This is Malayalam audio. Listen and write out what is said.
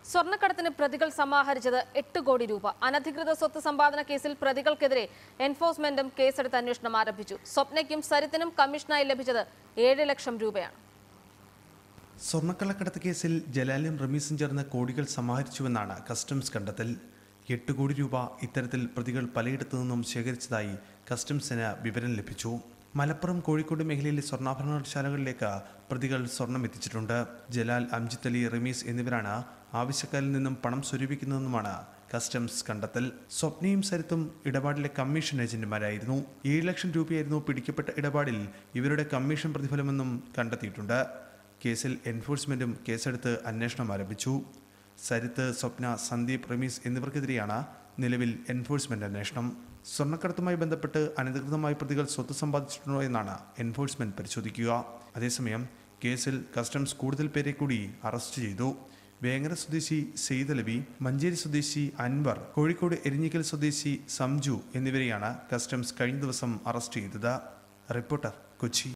സ്വർണ്ണക്കടത്തിന് പ്രതികൾ സമാഹരിച്ചത് എട്ട് കോടി രൂപ അനധികൃത സ്വത്ത് സമ്പാദന കേസിൽ പ്രതികൾക്കെതിരെ എൻഫോഴ്സ്മെന്റും കേസെടുത്ത് അന്വേഷണം ആരംഭിച്ചു സ്വപ്നയ്ക്കും സരിത്തിനും കമ്മീഷനായി ലഭിച്ചത് ഏഴ് ലക്ഷം രൂപയാണ് സ്വർണ്ണക്കള്ളക്കടത്ത് കേസിൽ ജലാലും റമീസും ചേർന്ന് കോടികൾ സമാഹരിച്ചുവെന്നാണ് കസ്റ്റംസ് കണ്ടെത്തൽ എട്ട് കോടി രൂപ ഇത്തരത്തിൽ പ്രതികൾ പലയിടത്തു നിന്നും ശേഖരിച്ചതായി കസ്റ്റംസിന് വിവരം ലഭിച്ചു മലപ്പുറം കോഴിക്കോട് മേഖലയിലെ സ്വർണ്ണാഭരണശാലകളിലേക്ക് പ്രതികൾ സ്വർണം എത്തിച്ചിട്ടുണ്ട് ജലാൽ അംജിത്ത് അലി റമീസ് എന്നിവരാണ് ആവശ്യക്കാരിൽ നിന്നും പണം സ്വരൂപിക്കുന്നതെന്നുമാണ് കസ്റ്റംസ് കണ്ടെത്തൽ സ്വപ്നയും സരിത്തും ഇടപാടിലെ കമ്മീഷൻ ഏജന്റുമാരായിരുന്നു ഏഴ് ലക്ഷം രൂപയായിരുന്നു പിടിക്കപ്പെട്ട ഇടപാടിൽ ഇവരുടെ കമ്മീഷൻ പ്രതിഫലമെന്നും കണ്ടെത്തിയിട്ടുണ്ട് കേസിൽ എൻഫോഴ്സ്മെന്റും കേസെടുത്ത് അന്വേഷണം ആരംഭിച്ചു സരിത്ത് സ്വപ്ന സന്ദീപ് റമീസ് എന്നിവർക്കെതിരെയാണ് നിലവിൽ എൻഫോഴ്സ്മെന്റ് അന്വേഷണം സ്വർണ്ണക്കടത്തുമായി ബന്ധപ്പെട്ട് അനധികൃതമായി പ്രതികൾ സ്വത്ത് സമ്പാദിച്ചിട്ടുണ്ടോ എന്നാണ് എൻഫോഴ്സ്മെന്റ് പരിശോധിക്കുക അതേസമയം കേസിൽ കസ്റ്റംസ് കൂടുതൽ പേരെ കൂടി അറസ്റ്റ് ചെയ്തു വേങ്ങര സ്വദേശി സെയ്ദ് അലവി മഞ്ചേരി സ്വദേശി അൻവർ കോഴിക്കോട് എരിഞ്ഞിക്കൽ സ്വദേശി സംജു എന്നിവരെയാണ് കസ്റ്റംസ് കഴിഞ്ഞ ദിവസം അറസ്റ്റ് ചെയ്തത് റിപ്പോർട്ടർ കൊച്ചി